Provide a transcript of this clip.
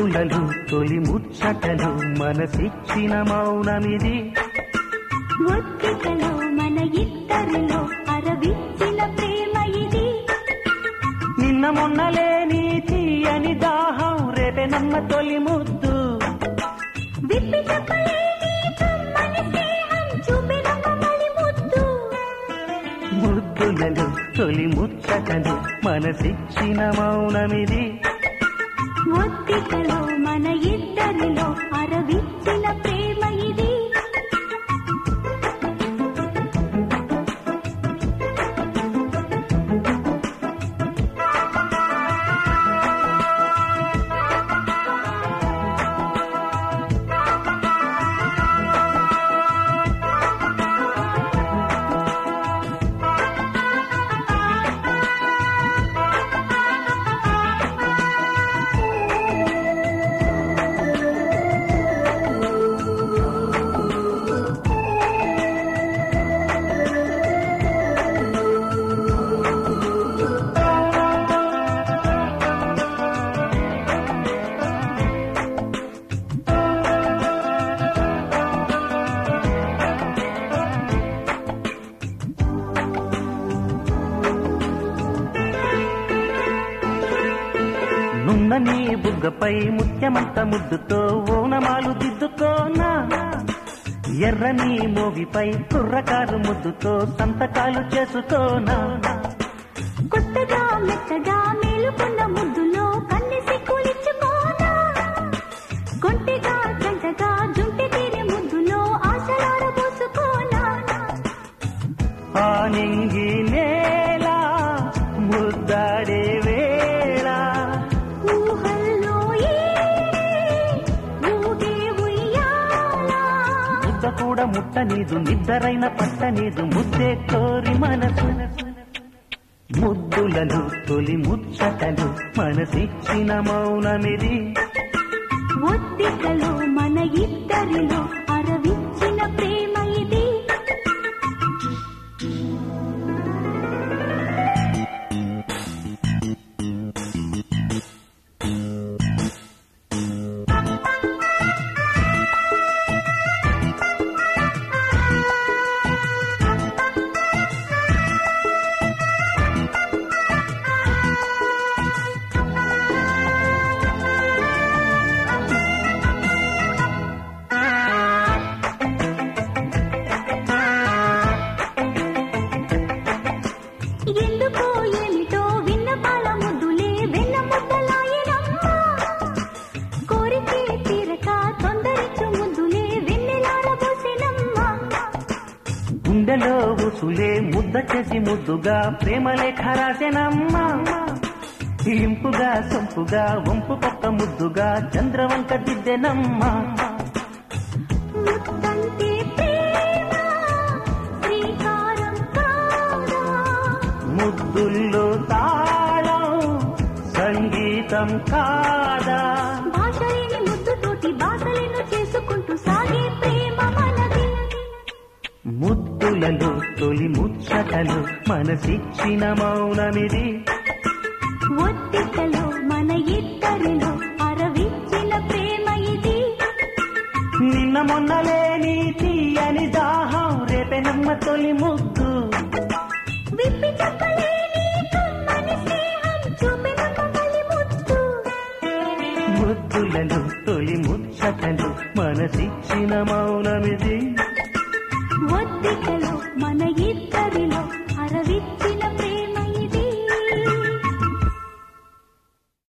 ముద్దులలు తొలి ముచ్చటలు మనసిచ్చిన మౌనమిది ఒత్తికలో మన ఇద్దరిలో అరవిచ్చిన ప్రేమ ఇది నిన్న మొన్నలేని తీయని దాహం రేపే నమ్మ తొలి ముద్దు విప్పి చెప్పలేని కమ్మని స్నేహం చూపిన కమ్మని ముద్దు ముద్దులలు తొలి ముచ్చటలు మనసిచ్చిన మౌనమిది ఒత్తికలో మన ఇద్దరిలో అరవిచ్చిన ప్రేమ ఇది నున్న నీ బుగ్గపై ముత్యమంత ముద్దుతో ఓనమాలు దిద్దుకోనా ఎర్రని మోగిపై కుర్రకారు ముద్దుతో సంతకాలు చేసుకోనా కొత్తగా మెత్తగా మేలుకున్న ముద్దులో కన్ని సిక్కులిచ్చుకోనా కొంటిగా జంటగా జుంటి తీరి ముద్దులో ఆశలార పోసుకోనా ఆ నింగి నేల ముద్దాడే వేళ ఊహల్లో ఈ ఊగే ఉయ్యాల ముద్ద కూడా ముట్టనీదు నిద్దరైన పట్టనీదు ముద్దే కోరి మనసు ముద్దులను తొలి ముచ్చటలు మనసిచ్చిన మౌనమిది ఒత్తికలో మన ఇద్దరిలో అరవిచ్చిన ప్రేమ ఇది ఎందుకో ఏమిటో విన్నపాల ముద్దులే వెన్న ముద్దలాయనమ్మా కోరికే తీరక తొందరిచ్చు ముద్దులే వెన్నెలాడబోసినమ్మా గుండెలో ఉసులే ముద్ద చేసి ముద్దుగా ప్రేమలే ఖరాసెనమ్మా ఇంపుగా సొంపుగా వంపు పక్క ముద్దుగా చంద్రవంక దిద్దెనమ్మా ముత్తంటే ప్రేమ శ్రీకారం కాదా ముద్దుల్లో తాళం సంగీతం కాదా భాషలేని ముద్దుతోటి బాసలను చేసుకుంటూ సాగే ప్రేమ మనది ముద్దులలో తొలి ముచ్చటలు మనసిచ్చిన మౌనమిది ఒత్తికలో మన ఇద్దరిలో అరవిచ్చిన ప్రేమ ఇది నిన్న మొన్నలేని తీయని దాహం రేపే నమ్మ తొలి ముద్దు విప్పి చెప్పలేని కమ్మని స్నేహం చూపిన కమ్మని ముద్దు ముద్దులలో తొలి ముచ్చటలు మనసిచ్చిన మౌనమిది ఒత్తికలో